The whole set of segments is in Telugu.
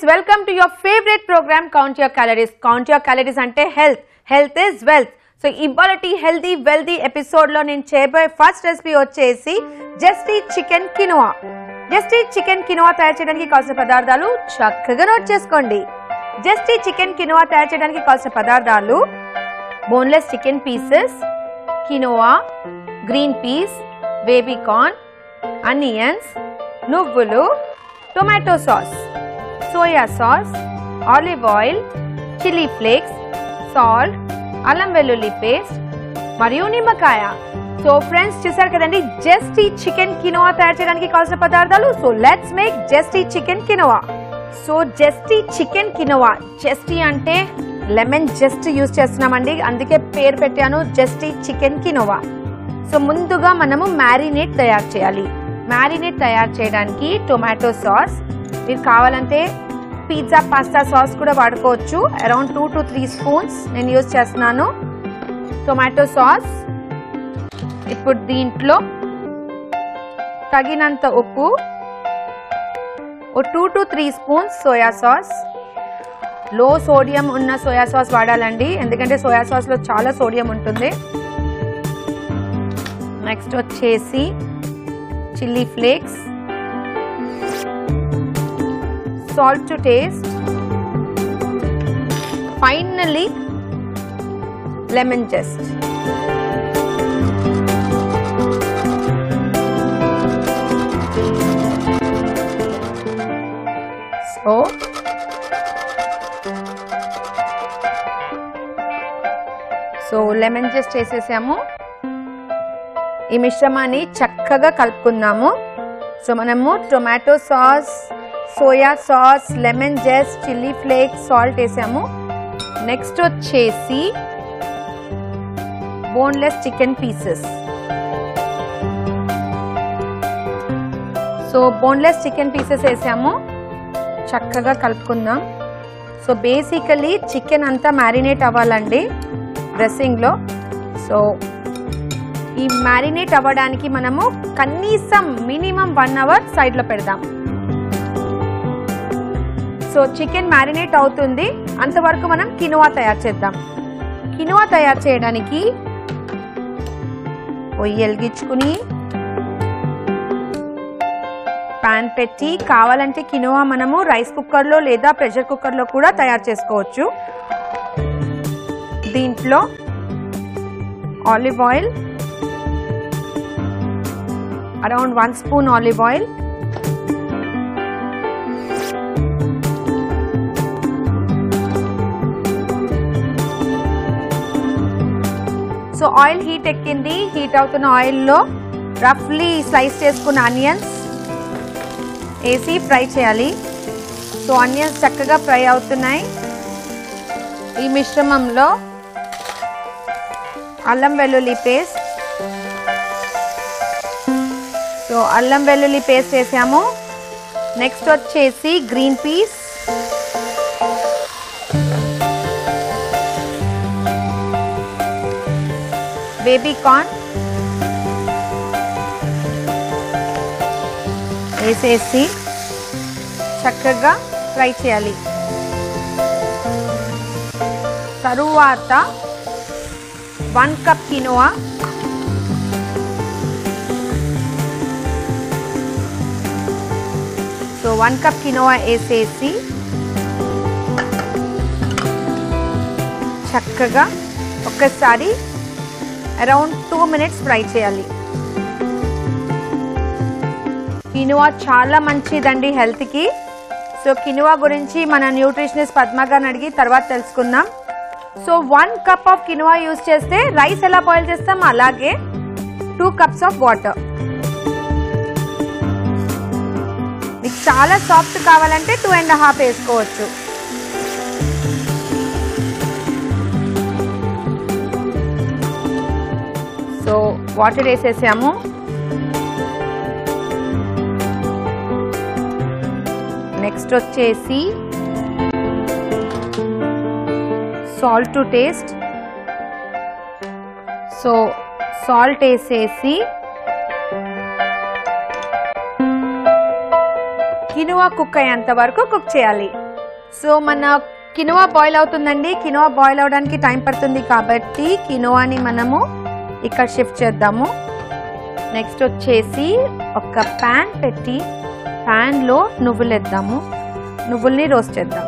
friends welcome to your favourite programme count your calories count your calories అంటే health health is wealth so ఇవాళ హెల్తీ వెల్తీ ఎపిసోడ్ లో నేను చేయబోయే ఫస్ట్ రెసిపీ వచ్చేసి జస్టీ చికెన్ కినువా జస్టీ చికెన్ కినువా తయారు చేయడానికి కావాల్సిన పదార్థాలు చక్కగా నోట్ చేసుకోండి జస్టీ చికెన్ కినువా తయారు చేయడానికి కావాల్సిన పదార్థాలు boneless chicken pieces quinoa green peas baby corn onions నువ్వులు tomato sauce soya sauce olive oil chilli flakes salt అల్లం వెల్లుల్లి పేస్ట్ మరియు నిమ్మకాయ సో ఫ్రెండ్స్ చూసారు కదండి జస్ట్ ఈ చికెన్ కినోవా తయారు చేయడానికి కావాల్సిన పదార్థాలు సో లెట్స్ మేక్ జస్ట్ ఈ chicken quinoa so zesty chicken quinoa zesty అంటే లెమన్ జస్ట్ యూస్ చేస్తున్నామండి అందుకే పేరు పెట్టాను జస్టీ చికెన్ కినోవా సో ముందుగా మనము మ్యారినేట్ తయారు చేయాలి మ్యారినేట్ తయారు చేయడానికి టొమాటో సాస్ మీరు కావాలంటే పిజ్జా పాస్తా సాస్ కూడా వాడుకోవచ్చు around two to three spoons నేను యూస్ చేస్తున్నాను టొమాటో సాస్ ఇప్పుడు దీంట్లో తగినంత ఉప్పు ఓ two to three spoons soya sauce low sodium ఉన్న సోయా సాస్ వాడాలండి ఎందుకంటే సోయా సాస్లో చాలా సోడియం ఉంటుంది నెక్స్ట్ వచ్చేసి chilli flakes salt to taste finally lemon zest so so lemon zest వేసేసాము ఈ మిశ్రమాన్ని చక్కగా కలుపుకుందాము సో మనము tomato sauce soya sauce lemon zest chilli flakes salt వేసాము నెక్స్ట్ వచ్చేసి boneless chicken pieces so boneless chicken pieces వేసాము చక్కగా కలుపుకుందాం సో బేసికలీ చికెన్ అంతా మ్యారినేట్ అవ్వాలండి డ్రెస్సింగ్లో సో ఈ మ్యారినేట్ అవ్వడానికి మనము కనీసం మినిమం వన్ అవర్ సైడ్లో పెడదాం సో చికెన్ మ్యారినేట్ అవుతుంది అంతవరకు మనం కినువా తయారు చేద్దాం కినువా తయారు చేయడానికి పొయ్యి వెలిగించుకుని పాన్ పెట్టి కావాలంటే కినువా మనము రైస్ కుక్కర్లో లేదా ప్రెషర్ కుక్కర్లో కూడా తయారు చేసుకోవచ్చు దీంట్లో olive oil around one spoon olive oil so oil heat ఎక్కింది హీట్ అవుతున్న ఆయిల్లో రఫ్లీ స్లైస్ చేసుకున్న ఆనియన్స్ వేసి ఫ్రై చేయాలి సో ఆనియన్స్ చక్కగా ఫ్రై అవుతున్నాయి ఈ మిశ్రమంలో అల్లం వెల్లుల్లి పేస్ట్ సో అల్లం వెల్లుల్లి పేస్ట్ వేసాము నెక్స్ట్ వచ్చేసి గ్రీన్ పీస్ బేబీ కార్న్ వేసేసి చక్కగా ఫ్రై చేయాలి తరువాత one cup quinoa so one cup quinoa వేసేసి చక్కగా ఒక్కసారి అరౌండ్ టూ మినిట్స్ ఫ్రై చేయాలి కినువా చాలా మంచిదండి హెల్త్కి సో కినువా గురించి మన న్యూట్రిషనిస్ట్ పద్మ గారిని అడిగి తర్వాత తెలుసుకుందాం so one cup of quinoa use చేస్తే రైస్ ఎలా బాయిల్ చేస్తాం అలాగే టూ కప్స్ ఆఫ్ వాటర్ మీకు చాలా సాఫ్ట్ కావాలంటే టూ అండ్ హాఫ్ వేసుకోవచ్చు సో వాటర్ వేసేసాము నెక్స్ట్ వచ్చేసి salt to taste so salt వేసేసి కినువా కుక్ అయ్యేంత వరకు కుక్ చేయాలి సో మన కినోవా బాయిల్ అవుతుందండి కినోవా బాయిల్ అవడానికి టైం పడుతుంది కాబట్టి కినోవాని మనము ఇక్కడ షిఫ్ట్ చేద్దాము నెక్స్ట్ వచ్చేసి ఒక ప్యాన్ పెట్టి ప్యాన్లో నువ్వులు వేద్దాము నువ్వుల్ని రోస్ట్ చేద్దాం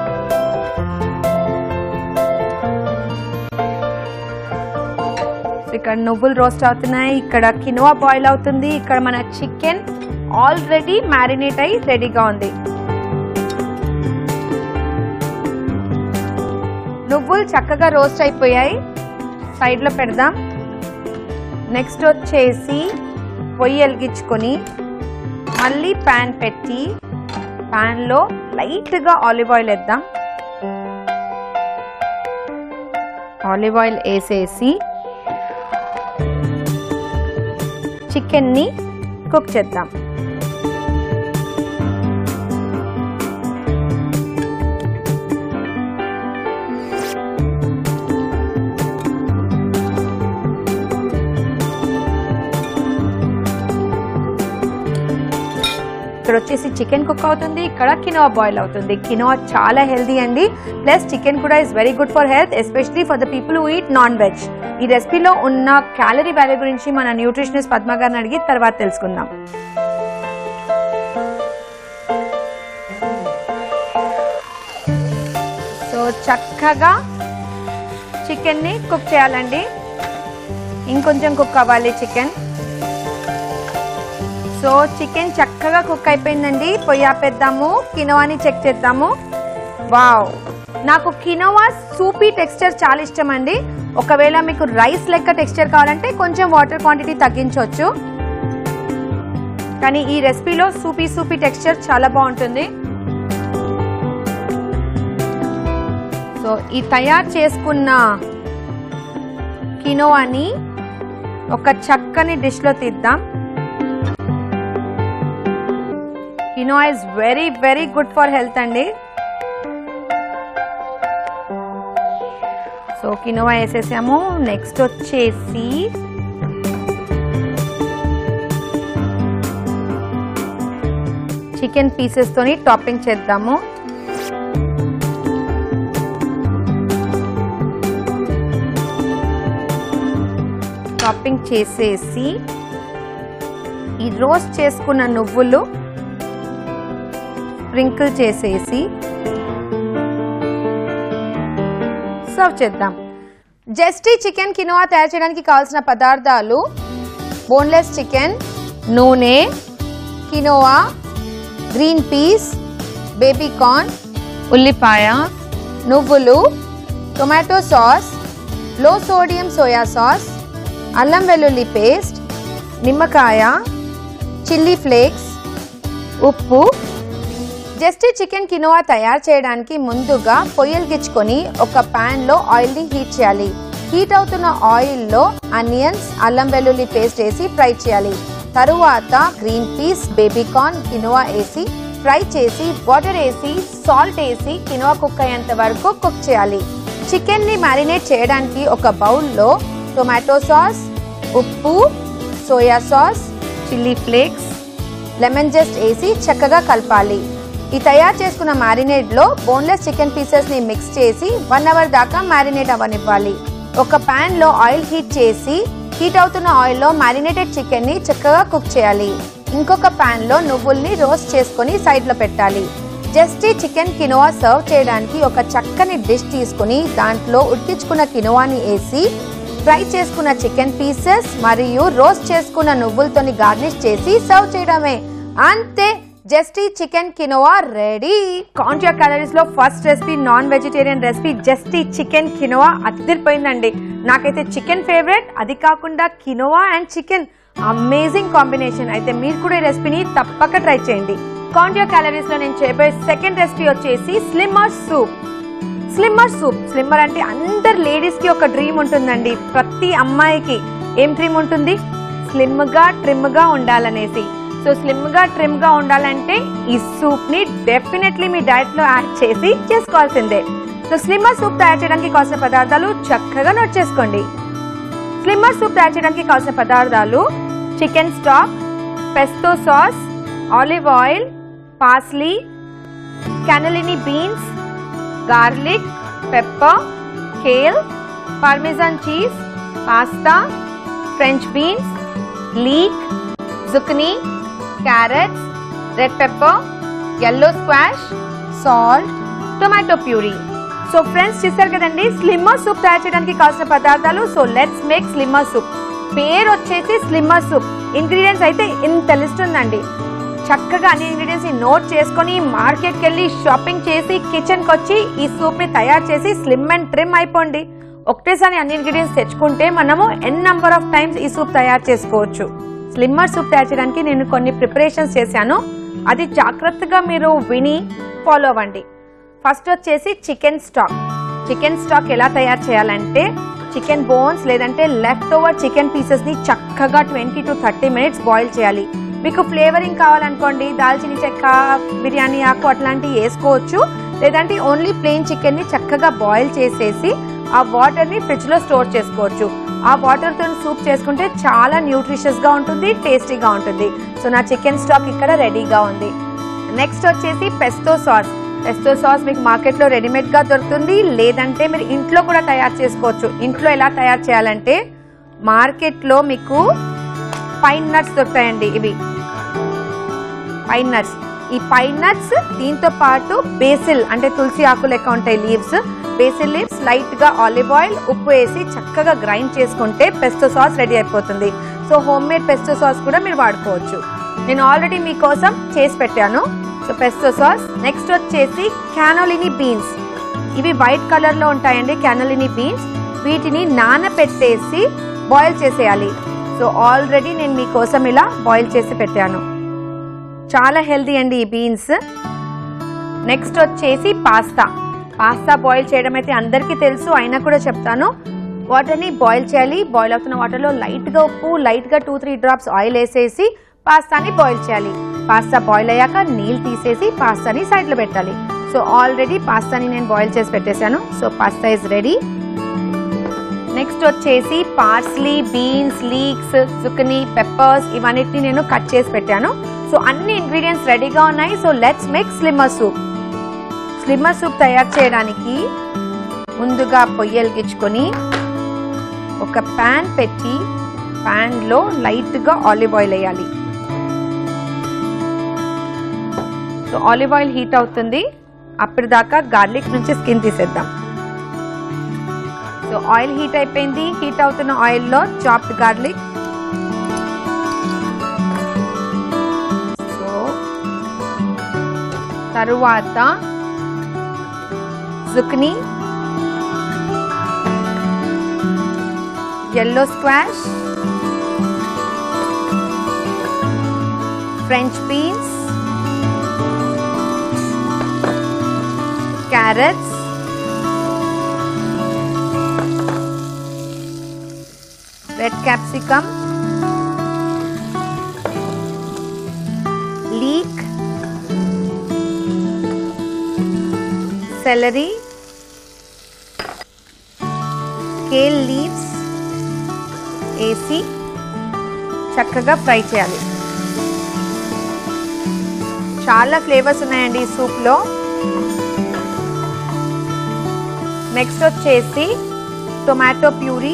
సో ఇక్కడ నువ్వులు రోస్ట్ అవుతున్నాయి ఇక్కడ కినోవా బాయిల్ అవుతుంది ఇక్కడ మన చికెన్ ఆల్రెడీ మ్యారినేట్ అయి రెడీగా ఉంది నువ్వులు చక్కగా రోస్ట్ అయిపోయాయి సైడ్లో పెడదాం నెక్స్ట్ వచ్చేసి పొయ్యి వెలిగించుకొని మళ్ళీ ప్యాన్ పెట్టి ప్యాన్లో లైట్గా ఆలివ్ ఆయిల్ వేద్దాం ఆలివ్ ఆయిల్ వేసేసి చికెన్ని కుక్ చేద్దాం ఇక్కడ వచ్చేసి చికెన్ కుక్ అవుతుంది ఇక్కడ కినోవా బాయిల్ అవుతుంది కినోవా చాలా హెల్దీ అండి ప్లస్ చికెన్ కూడా is very good for health especially for the people who eat non veg ఈ రెసిపీలో ఉన్న క్యాలరీ వాల్యూ గురించి మన న్యూట్రిషనిస్ట్ పద్మ గారిని అడిగి తర్వాత తెలుసుకుందాం సో చక్కగా చికెన్ని కుక్ చేయాలండి ఇంకొంచెం కుక్ అవ్వాలి చికెన్ సో చికెన్ చక్కగా కుక్ అయిపోయిందండి పొయ్యి ఆపేద్దాము కినోవాని చెక్ చేద్దాము వావ్ నాకు కినోవా సూపీ టెక్స్చర్ చాలా ఇష్టం అండి ఒకవేళ మీకు రైస్ లెక్క టెక్స్చర్ కావాలంటే కొంచెం వాటర్ క్వాంటిటీ తగ్గించవచ్చు కానీ ఈ రెసిపీలో సూపీ సూపీ టెక్స్చర్ చాలా బాగుంటుంది సో ఈ తయారు చేసుకున్న కినోవాని ఒక చక్కని డిష్లో తీద్దాం quinoa is very very good for health అండి సో కినోవా వేసేసాము నెక్స్ట్ వచ్చేసి చికెన్ పీసెస్ తోని టాపింగ్ చేద్దాము టాపింగ్ చేసేసి ఈ రోస్ట్ చేసుకున్న నువ్వులు స్ప్రింకిల్ చేసేసి సర్వ్ చేద్దాం జస్టీ చికెన్ కినోవా తయారు చేయడానికి కావాల్సిన పదార్థాలు బోన్లెస్ చికెన్ నూనె quinoa green peas baby corn ఉల్లిపాయ నువ్వులు tomato sauce low sodium soya sauce అల్లం వెల్లుల్లి పేస్ట్ నిమ్మకాయ చిల్లీ ఫ్లేక్స్ ఉప్పు జస్ట్ చికెన్ కినోవా తయారు చేయడానికి ముందుగా పొయ్యలిగించుకొని ఒక పాన్ లో ఆయిల్ ని హీట్ చేయాలి హీట్ అవుతున్న ఆయిల్ లో అనియన్స్ అల్లం వెల్లుల్లి పేస్ట్ వేసి ఫ్రై చేయాలి తరువాత green peas baby corn quinoa వేసి ఫ్రై చేసి వాటర్ వేసి సాల్ట్ వేసి కినోవా కుక్ అయ్యేంత వరకు కుక్ చేయాలి చికెన్ ని మ్యారినేట్ చేయడానికి ఒక బౌల్లో టొమాటో సాస్ ఉప్పు soya sauce chilli flakes lemon zest వేసి చక్కగా కలపాలి ఈ తయారు చేసుకున్న మ్యారినేట్ లో బోన్లెస్ చికెన్ పీసెస్ ని మిక్స్ చేసి వన్ అవర్ దాకా మ్యారినేట్ అవ్వనివ్వాలి ఒక పాన్ లో ఆయిల్ హీట్ చేసి హీట్ అవుతున్న ఆయిల్ లో మ్యారినేటెడ్ చికెన్ ని చక్కగా కుక్ చేయాలి ఇంకొక పాన్ లో నువ్వుల్ని రోస్ట్ చేసుకొని సైడ్ లో పెట్టాలి జస్ట్ ఈ చికెన్ కినోవా సర్వ్ చేయడానికి ఒక చక్కని డిష్ తీసుకుని దాంట్లో ఉడికించుకున్న కినోవాని వేసి ఫ్రై చేసుకున్న చికెన్ పీసెస్ మరియు రోస్ట్ చేసుకున్న నువ్వులతోని గార్నిష్ చేసి సర్వ్ చేయడమే అంతే zesty chicken quinoa ready count your calories లో first recipe non vegetarian recipe zesty chicken quinoa అదిరిపోయిందండి నాకైతే చికెన్ ఫేవరెట్ అది కాకుండా quinoa and chicken amazing combination అయితే మీరు కూడా ఈ రెసిపీని తప్పక ట్రై చేయండి కౌంట్ యువర్ క్యాలరీస్ లో నేను చేయబోయే సెకండ్ రెసిపీ వచ్చేసి slimmer soup slimmer soup slimmer అంటే అందరు లేడీస్ కి ఒక డ్రీమ్ ఉంటుందండి ప్రతి అమ్మాయికి ఏం డ్రీమ్ ఉంటుంది స్లిమ్ గా ట్రిమ్ గా ఉండాలనేసి సో స్లిమ్ గా ట్రిమ్ గా ఉండాలంటే ఈ సూప్ ని డెఫినెట్లీ మీ డైట్ లో యాడ్ చేసి చేసుకోవాల్సిందే సో స్లిమ్మర్ సూప్ తయారు చేయడానికి కావాల్సిన పదార్థాలు చక్కగా నోట్ చేసుకోండి స్లిమ్మర్ సూప్ తయారు చేయడానికి కావాల్సిన పదార్థాలు chicken stock pesto sauce olive oil parsley cannellini beans, garlic, pepper, kale, parmesan cheese, pasta, French beans, leek, zucchini, carrots, red pepper, yellow squash, salt, tomato puree so friends చూస్తారు కదండి స్లిమ్మర్ సూప్ తయారు చేయడానికి కావాల్సిన పదార్థాలు so let's make slimmer soup పేరు వచ్చేసి స్లిమ్మర్ సూప్ ఇంగ్రీడియంట్స్ అయితే ఇంత లిస్ట్ ఉందండి చక్కగా అన్ని ఇంగ్రీడియంట్స్ నోట్ చేసుకొని మార్కెట్కి వెళ్ళి షాపింగ్ చేసి కిచెన్కి వచ్చి ఈ సూప్ని తయారు చేసి స్లిమ్ అండ్ ట్రిమ్ అయిపోండి ఒకటేసారి అన్ని ఇంగ్రీడియంట్స్ తెచ్చుకుంటే మనము ఎన్ నంబర్ ఆఫ్ టైమ్స్ ఈ సూప్ తయారు చేసుకోవచ్చు స్లిమ్మర్ సూప్ తయారు చేయడానికి నేను కొన్ని ప్రిపరేషన్స్ చేశాను అది జాగ్రత్తగా మీరు విని ఫాలో అవ్వండి ఫస్ట్ వచ్చేసి చికెన్ స్టాక్ చికెన్ స్టాక్ ఎలా తయారు చేయాలంటే చికెన్ బోన్స్ లేదంటే లెఫ్ట్ ఓవర్ చికెన్ పీసెస్ని చక్కగా twenty to thirty minutes boil చేయాలి మీకు ఫ్లేవరింగ్ కావాలనుకోండి దాల్చిన చెక్క బిర్యానీ ఆకు అట్లాంటివి వేసుకోవచ్చు లేదంటే ఓన్లీ ప్లెయిన్ చికెన్ని చక్కగా బాయిల్ చేసేసి ఆ వాటర్ని ఫ్రిడ్జ్లో స్టోర్ చేసుకోవచ్చు ఆ వాటర్తో సూప్ చేసుకుంటే చాలా న్యూట్రిషియస్గా ఉంటుంది టేస్టీగా ఉంటుంది సో నా చికెన్ స్టాక్ ఇక్కడ రెడీగా ఉంది నెక్స్ట్ వచ్చేసి పెస్తో సాస్ పెస్తో సాస్ మీకు మార్కెట్లో రెడీమేడ్గా దొరుకుతుంది లేదంటే మీరు ఇంట్లో కూడా తయారు చేసుకోవచ్చు ఇంట్లో ఎలా తయారు చేయాలంటే మార్కెట్లో మీకు పైన్ నట్స్ దొరుకుతాయండి ఇవి పైన్ నట్స్ ఈ పైన్ నట్స్ దీంతో పాటు బేసిల్ అంటే తులసి ఆకు లెక్క ఉంటాయి లీవ్స్ బేసిల్ లీవ్స్ లైట్ గా ఆలివ్ ఆయిల్ ఉప్పు వేసి చక్కగా గ్రైండ్ చేసుకుంటే పెస్టో సాస్ రెడీ అయిపోతుంది so homemade pesto sauce కూడా మీరు వాడుకోవచ్చు నేను ఆల్రెడీ మీకోసం చేసి పెట్టాను సో పెస్టో సాస్ నెక్స్ట్ వచ్చేసి క్యానోలిని బీన్స్ ఇవి వైట్ కలర్ లో ఉంటాయండి క్యానోలిని బీన్స్ వీటిని నానబెట్టేసి బాయిల్ చేసేయాలి సో ఆల్రెడీ నేను మీకోసం ఇలా బాయిల్ చేసి పెట్టాను చాలా హెల్దీ అండి ఈ బీన్స్ నెక్స్ట్ వచ్చేసి పాస్తా పాస్తా బాయిల్ చేయడం అయితే అందరికీ తెలుసు అయినా కూడా చెప్తాను వాటర్ని బాయిల్ చేయాలి బాయిల్ అవుతున్న వాటర్లో లైట్గా ఉప్పు లైట్గా టూ త్రీ డ్రాప్స్ ఆయిల్ వేసేసి పాస్తాని బాయిల్ చేయాలి పాస్తా బాయిల్ అయ్యాక నీళ్ళు తీసేసి పాస్తాని సైడ్లో పెట్టాలి సో ఆల్రెడీ పాస్తాని నేను బాయిల్ చేసి పెట్టేశాను so pasta is ready next వచ్చేసి parsley beans leeks zucchini peppers ఇవన్నిటిని నేను కట్ చేసి పెట్టాను సో అన్ని ఇంగ్రీడియంట్స్ రెడీగా ఉన్నాయి so let's make slimmer soup slimmer soup తయారు చేయడానికి ముందుగా పొయ్యి వెలిగించుకొని ఒక ప్యాన్ పెట్టి ప్యాన్లో లైట్గా ఆలివ్ ఆయిల్ వేయాలి సో ఆలివ్ ఆయిల్ హీట్ అవుతుంది అప్పటిదాకా గార్లిక్ నుంచి స్కిన్ తీసేద్దాం సో ఆయిల్ హీట్ అయిపోయింది హీట్ అవుతున్న ఆయిల్లో చాప్డ్ గార్లిక్ సో తరువాత జుక్ని yellow squash, French beans, carrots, red capsicum, leek, celery, kale leaves, వేసి చక్కగా ఫ్రై చేయాలి చాలా ఫ్లేవర్స్ ఉన్నాయండి ఈ సూప్లో నెక్స్ట్ వచ్చేసి టొమాటో ప్యూరీ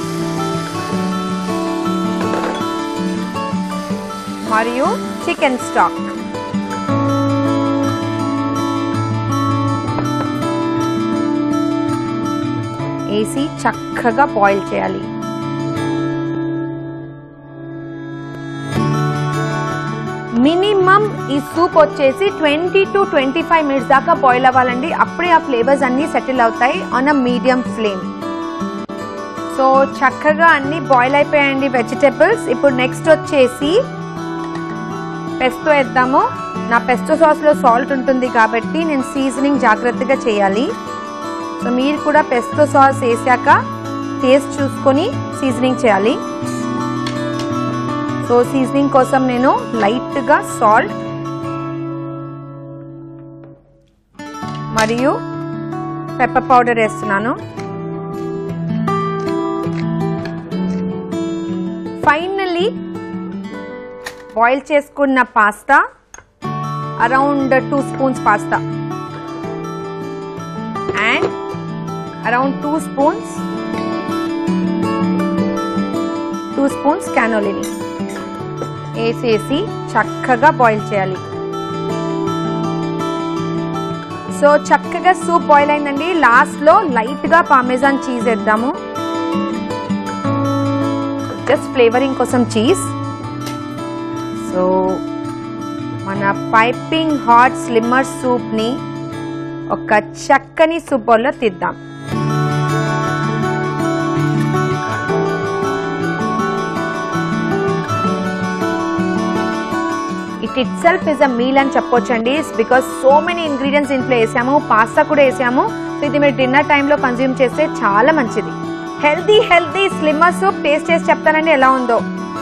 మరియు చికెన్ స్టాక్ వేసి చక్కగా బాయిల్ చేయాలి మినిమం ఈ సూప్ వచ్చేసి twenty to twenty five minutes దాకా బాయిల్ అవ్వాలండి అప్పుడే ఆ ఫ్లేవర్స్ అన్నీ సెటిల్ అవుతాయి on a medium flame so చక్కగా అన్ని బాయిల్ అయిపోయాయండి వెజిటేబుల్స్ ఇప్పుడు నెక్స్ట్ వచ్చేసి పెస్తో వేద్దాము నా పెస్టో సాస్లో సాల్ట్ ఉంటుంది కాబట్టి నేను సీజనింగ్ జాగ్రత్తగా చేయాలి సో మీరు కూడా పెస్తో సాస్ వేసాక టేస్ట్ చూసుకొని సీజనింగ్ చేయాలి సో సీజనింగ్ కోసం నేను లైట్గా సాల్ట్ మరియు పెప్పర్ పౌడర్ వేస్తున్నాను ఫైనల్లీ బాయిల్ చేసుకున్న pasta around two spoons pasta and around two spoons two spoons cannellini వేసేసి చక్కగా బాయిల్ చేయాలి సో చక్కగా సూప్ బాయిల్ అయిందండి లాస్ట్లో లైట్గా పామెజాన్ చీజ్ వేద్దాము జస్ట్ ఫ్లేవరింగ్ కోసం చీజ్ సో మన పైపింగ్ హాట్ స్లిమ్మర్ సూప్ని ఒక చక్కని సూప్ బౌల్లో తీద్దాం it itself is a meal అని చెప్పొచ్చండి బికాస్ సో మెనీ ఇంగ్రీడియంట్స్ ఇంట్లో వేసాము పాస్తా కూడా వేసాము సో ఇది మీరు డిన్నర్ టైంలో కన్జ్యూమ్ చేస్తే చాలా మంచిది healthy healthy slimmer soup taste చేసి చెప్తానండి ఎలా ఉందో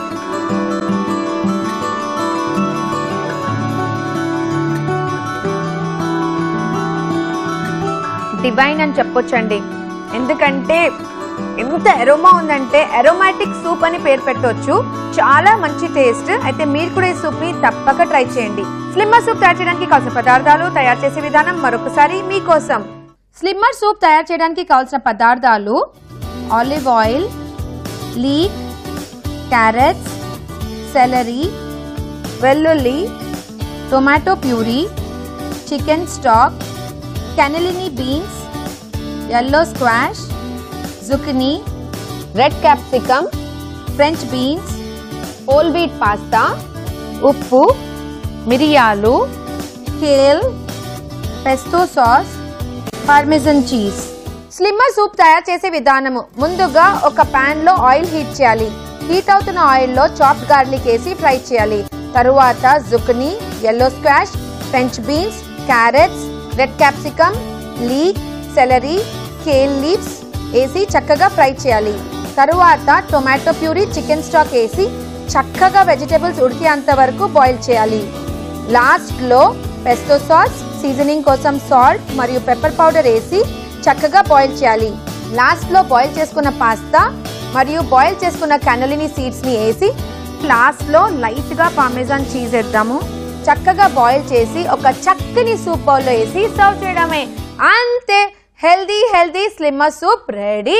డివైన్ అని చెప్పొచ్చండి ఎందుకంటే ఎంత ఎరోమా ఉందంటే అరోమాటిక్ సూప్ అని పేరు పెట్టవచ్చు చాలా మంచి టేస్ట్ అయితే మీరు కూడా ఈ సూప్ ని తప్పక ట్రై చేయండి స్లిమ్మర్ సూప్ తయారు చేయడానికి కావాల్సిన పదార్థాలు తయారు చేసే విధానం మరొకసారి మీకోసం స్లిమ్మర్ సూప్ తయారు చేయడానికి కావాల్సిన పదార్థాలు olive oil leek carrots celery వెల్లుల్లి tomato puree chicken stock cannellini beans yellow squash zucchini red capsicum French beans whole wheat pasta ఉప్పు మిరియాలు kale pesto sauce parmesan cheese slimmer soup తయారు చేసే విధానము ముందుగా ఒక పాన్ లో ఆయిల్ హీట్ చేయాలి హీట్ అవుతున్న ఆయిల్లో చాప్డ్ గార్లిక్ వేసి ఫ్రై చేయాలి తరువాత zucchini yellow squash French beans carrots red capsicum leek celery kale leaves వేసి చక్కగా ఫ్రై చేయాలి తరువాత టొమాటో ప్యూరీ చికెన్ స్టాక్ వేసి చక్కగా వెజిటేబుల్స్ ఉడికేంత వరకు బాయిల్ చేయాలి లాస్ట్లో పెస్టో సాస్ సీజనింగ్ కోసం సాల్ట్ మరియు పెప్పర్ పౌడర్ వేసి చక్కగా బాయిల్ చేయాలి లాస్ట్లో బాయిల్ చేసుకున్న పాస్తా మరియు బాయిల్ చేసుకున్న క్యానలిని సీడ్స్ని వేసి లాస్ట్లో లైట్గా పామెజాన్ చీజ్ వేద్దాము చక్కగా బాయిల్ చేసి ఒక చక్కని సూప్ బౌల్లో వేసి సర్వ్ చేయడమే అంతే healthy healthy slimmer soup ready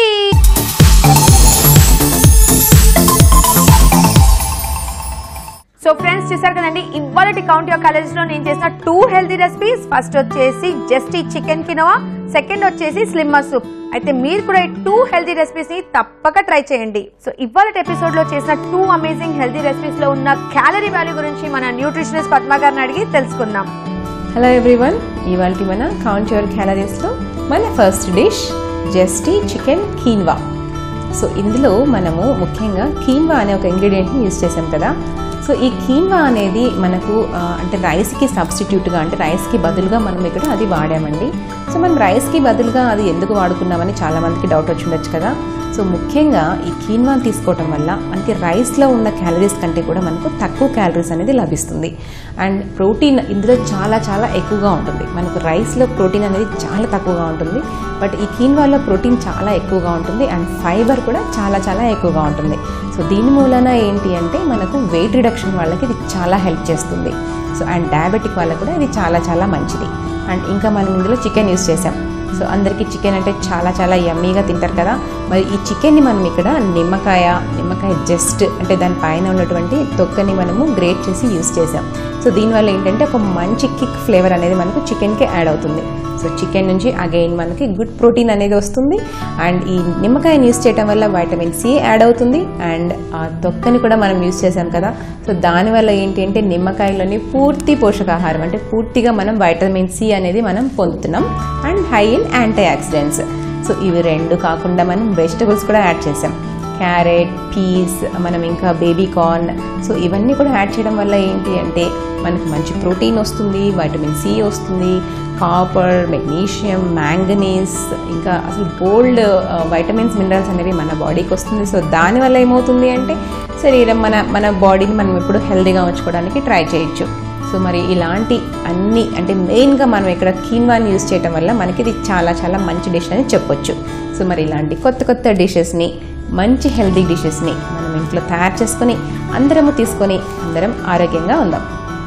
so friends చూసారు కదండి ఇవాళ కౌంట్ యువర్ క్యాలరీస్ లో నేను చేసిన టూ హెల్దీ రెసిపీస్ ఫస్ట్ వచ్చేసి జస్ట్ ఈ చికెన్ కినోవా సెకండ్ వచ్చేసి స్లిమ్మర్ సూప్ అయితే మీరు కూడా ఈ టూ హెల్దీ రెసిపీస్ ని తప్పక ట్రై చేయండి సో ఇవాళ ఎపిసోడ్ లో చేసిన టూ అమేజింగ్ హెల్దీ రెసిపీస్ లో ఉన్న క్యాలరీ వాల్యూ గురించి మన న్యూట్రిషనిస్ట్ పద్మ గారిని అడిగి తెలుసుకుందాం హలో ఎవ్రీవన్ ఇవాళ మన కౌంట్ యువర్ క్యాలరీస్లో మన ఫస్ట్ డిష్ జస్టీ చికెన్ కీన్వా సో ఇందులో మనము ముఖ్యంగా కీన్వా అనే ఒక ఇంగ్రీడియంట్ని యూజ్ చేసాం కదా సో ఈ కీన్వా అనేది మనకు ఆ, అంటే రైస్కి సబ్స్టిట్యూట్గా అంటే రైస్కి బదులుగా మనం ఇక్కడ అది వాడామండి సో మనం రైస్కి బదులుగా అది ఎందుకు వాడుకున్నామని చాలామందికి డౌట్ వచ్చి ఉండొచ్చు కదా సో ముఖ్యంగా ఈ కీన్వాన్ తీసుకోవటం వల్ల మనకి రైస్లో ఉన్న క్యాలరీస్ కంటే కూడా మనకు తక్కువ క్యాలరీస్ అనేది లభిస్తుంది అండ్ ప్రోటీన్ ఇందులో చాలా చాలా ఎక్కువగా ఉంటుంది మనకు రైస్లో ప్రోటీన్ అనేది చాలా తక్కువగా ఉంటుంది బట్ ఈ కీన్వాలో ప్రోటీన్ చాలా ఎక్కువగా ఉంటుంది అండ్ ఫైబర్ కూడా చాలా చాలా ఎక్కువగా ఉంటుంది సో దీని మూలన ఏంటి అంటే మనకు వెయిట్ రిడక్షన్ వాళ్ళకి ఇది చాలా హెల్ప్ చేస్తుంది సో అండ్ డయాబెటిక్ వాళ్ళకి కూడా ఇది చాలా చాలా మంచిది అండ్ ఇంకా మనం ఇందులో చికెన్ యూస్ చేసాం సో అందరికీ చికెన్ అంటే చాలా చాలా యమ్మీగా తింటారు కదా మరి ఈ చికెన్ని మనం ఇక్కడ నిమ్మకాయ నిమ్మకాయ జస్ట్ అంటే దాని పైన ఉన్నటువంటి తొక్కని మనము గ్రేట్ చేసి యూస్ చేసాం సో దీనివల్ల ఏంటంటే ఒక మంచి కిక్ ఫ్లేవర్ అనేది మనకు చికెన్కి యాడ్ అవుతుంది సో చికెన్ నుంచి అగైన్ మనకి గుడ్ ప్రోటీన్ అనేది వస్తుంది అండ్ ఈ నిమ్మకాయని యూస్ చేయడం వల్ల వైటమిన్ సి యాడ్ అవుతుంది అండ్ ఆ తొక్కని కూడా మనం యూస్ చేసాం కదా సో దానివల్ల ఏంటి అంటే నిమ్మకాయలోని పూర్తి పోషకాహారం అంటే పూర్తిగా మనం వైటమిన్ సి అనేది మనం పొందుతున్నాం and high in antioxidants so ఇవి రెండు కాకుండా మనం వెజిటబుల్స్ కూడా యాడ్ చేసాం క్యారెట్ పీస్ మనం ఇంకా బేబీ కార్న్ సో ఇవన్నీ కూడా యాడ్ చేయడం వల్ల ఏంటి అంటే మనకు మంచి ప్రోటీన్ వస్తుంది వైటమిన్ సి వస్తుంది కాపర్ మెగ్నీషియం మ్యాంగనీస్ ఇంకా అసలు బోల్డ్ వైటమిన్స్ మినరల్స్ అనేవి మన బాడీకి వస్తుంది సో దానివల్ల ఏమవుతుంది అంటే శరీరం మన మన బాడీని మనం ఎప్పుడు హెల్దీగా ఉంచుకోవడానికి ట్రై చేయొచ్చు సో మరి ఇలాంటి అన్ని అంటే మెయిన్గా మనం ఇక్కడ కీన్వాని యూస్ చేయడం వల్ల మనకి ఇది చాలా చాలా మంచి డిష్ అని చెప్పొచ్చు సో మరి ఇలాంటి కొత్త కొత్త డిషెస్ని మంచి హెల్దీ డిషెస్ని మనం ఇంట్లో తయారు చేసుకొని అందరము తీసుకొని అందరం ఆరోగ్యంగా ఉందాం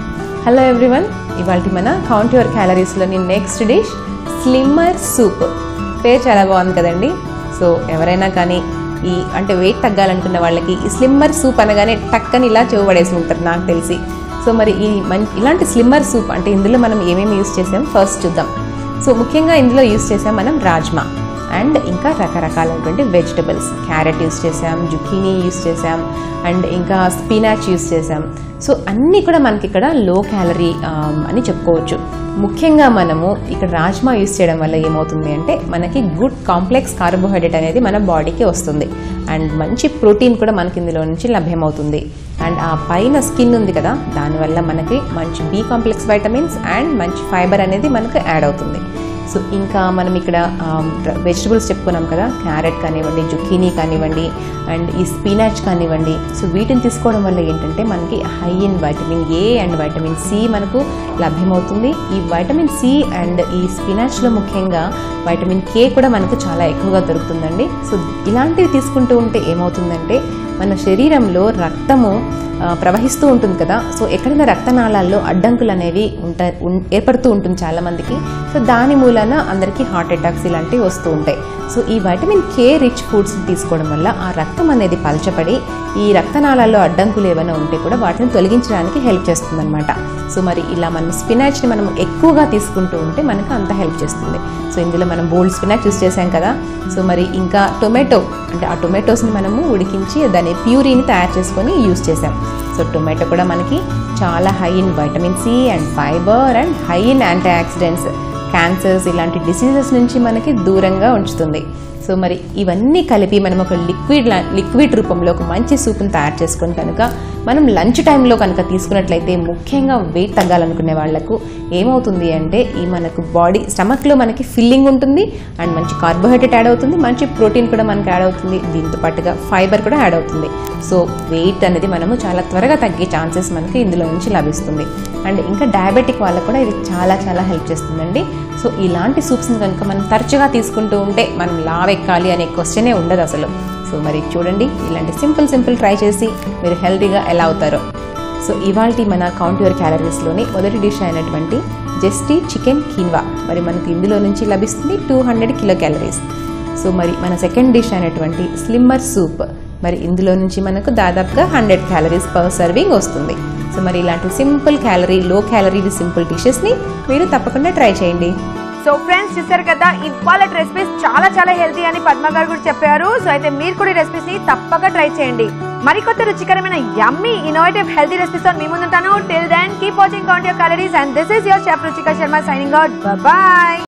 హలో ఎవ్రీవన్ ఇవాళ మన కౌంట్ యువర్ క్యాలరీస్లోని నెక్స్ట్ డిష్ స్లిమ్మర్ సూప్ పేరు చాలా బాగుంది కదండి సో ఎవరైనా కానీ ఈ అంటే వెయిట్ తగ్గాలనుకున్న వాళ్ళకి ఈ స్లిమ్మర్ సూప్ అనగానే టక్కని ఇలా చెవుపడేసి ఉంటారు నాకు తెలిసి సో మరి ఈ మన్ ఇలాంటి స్లిమ్మర్ సూప్ అంటే ఇందులో మనం ఏమేమి యూస్ చేసాం ఫస్ట్ చూద్దాం సో ముఖ్యంగా ఇందులో యూస్ చేసాం మనం రాజ్మా అండ్ ఇంకా రకరకాలైనటువంటి వెజిటబుల్స్ క్యారెట్ యూస్ చేసాం జుకీనీ యూస్ చేసాం అండ్ ఇంకా స్పినాచ్ యూస్ చేసాం సో అన్నీ కూడా మనకి ఇక్కడ లో క్యాలరీ అని చెప్పుకోవచ్చు ముఖ్యంగా మనము ఇక్కడ రాజ్మా యూస్ చేయడం వల్ల ఏమవుతుంది అంటే మనకి గుడ్ కాంప్లెక్స్ కార్బోహైడ్రేట్ అనేది మన బాడీకి వస్తుంది అండ్ మంచి ప్రోటీన్ కూడా మనకి ఇందులో నుంచి లభ్యమవుతుంది అండ్ ఆ పైన స్కిన్ ఉంది కదా దానివల్ల మనకి మంచి బి కాంప్లెక్స్ వైటమిన్స్ అండ్ మంచి ఫైబర్ అనేది మనకు యాడ్ అవుతుంది సో ఇంకా మనం ఇక్కడ వెజిటబుల్స్ చెప్పుకున్నాం కదా క్యారెట్ కానివ్వండి జుకీనీ కానివ్వండి అండ్ ఈ స్పినాచ్ కానివ్వండి సో వీటిని తీసుకోవడం వల్ల ఏంటంటే మనకి high in vitamin A and vitamin C మనకు లభ్యమవుతుంది ఈ వైటమిన్ సి అండ్ ఈ స్పినాచ్లో ముఖ్యంగా వైటమిన్ కే కూడా మనకు చాలా ఎక్కువగా దొరుకుతుందండి సో ఇలాంటివి తీసుకుంటూ ఉంటే ఏమవుతుందంటే మన శరీరంలో రక్తము ఆ, ప్రవహిస్తూ ఉంటుంది కదా సో ఎక్కడైనా రక్తనాళాల్లో అడ్డంకులు అనేవి ఉంటా ఉన్- ఏర్పడుతూ ఉంటుంది చాలామందికి సో దాని మూలాన అందరికీ హార్ట్ అటాక్స్ ఇలాంటివి వస్తూ ఉంటాయి సో ఈ వైటమిన్ కే రిచ్ ఫుడ్స్ తీసుకోవడం వల్ల ఆ రక్తం అనేది పలచబడి ఈ రక్తనాళాల్లో అడ్డంకులు ఏమైనా ఉంటే కూడా వాటిని తొలగించడానికి హెల్ప్ చేస్తుందన్నమాట సో మరి ఇలా మనం స్పినాచ్ని మనం ఎక్కువగా తీసుకుంటూ ఉంటే మనకు అంత హెల్ప్ చేస్తుంది సో ఇందులో మనం బోల్డ్ స్పినాచ్ యూస్ చేసాం కదా సో మరి ఇంకా టొమాటో అంటే ఆ టొమాటోస్ని మనము ఉడికించి దాని ప్యూరీని తయారు చేసుకొని యూస్ చేసాం సో టొమాటో కూడా మనకి చాలా high in vitamin C and fibre and high in antioxidants cancers ఇలాంటి డిసీజెస్ నుంచి మనకి దూరంగా ఉంచుతుంది సో మరి ఇవన్నీ కలిపి మనం ఒక లిక్విడ్ లా- లిక్విడ్ రూపంలో ఒక మంచి సూప్ని తయారు చేసుకొని కనుక మనం లంచ్ టైంలో కనుక తీసుకున్నట్లయితే ముఖ్యంగా వెయిట్ తగ్గాలనుకునే వాళ్ళకు ఏమవుతుంది అంటే ఈ మనకు బాడీ స్టమక్లో మనకి ఫిల్లింగ్ ఉంటుంది అండ్ మంచి కార్బోహైడ్రేట్ యాడ్ అవుతుంది మంచి ప్రోటీన్ కూడా మనకి యాడ్ అవుతుంది దీంతో పాటుగా ఫైబర్ కూడా యాడ్ అవుతుంది సో వెయిట్ అనేది మనము చాలా త్వరగా తగ్గే ఛాన్సెస్ మనకి ఇందులో నుంచి లభిస్తుంది అండ్ ఇంకా డయాబెటిక్ వాళ్ళకు కూడా ఇది చాలా చాలా హెల్ప్ చేస్తుందండి సో ఇలాంటి సూప్స్ని కనుక మనం తరచుగా తీసుకుంటూ ఉంటే మనం లావ్ ఎక్కాలి అనే క్వశ్చనే ఉండదు అసలు సో మరి చూడండి ఇలాంటి సింపుల్ సింపుల్ ట్రై చేసి మీరు హెల్తీగా ఎలా అవుతారో సో ఇవాళ మన కౌంట్ యువర్ క్యాలరీస్లోని మొదటి డిష్ అయినటువంటి జస్టీ చికెన్ కీన్వా మరి మనకి ఇందులో నుంచి లభిస్తుంది two hundred kilo calories so మరి మన సెకండ్ డిష్ అయినటువంటి స్లిమ్మర్ సూప్ మరి ఇందులో నుంచి మనకు దాదాపుగా హండ్రెడ్ క్యాలరీస్ పర్ సర్వింగ్ వస్తుంది సో మరి ఇలాంటి simple calorie low calorie simple డిషెస్ని మీరు తప్పకుండా ట్రై చేయండి సో ఫ్రెండ్స్ చూసారు కదా ఇవాళ రెసిపీస్ చాలా చాలా హెల్తీ అని పద్మ గారు కూడా చెప్పారు సో అయితే మీరు కూడా ఈ రెసిపీస్ ని తప్పక ట్రై చేయండి మరికొత్త రుచికరమైన యమ్మీ ఇన్నోవేటివ్ హెల్తీ రెసిపీస్ తో మీ ముందుంటాను till then keep watching count your calories and this is your chef Ruchika Sharma signing out bye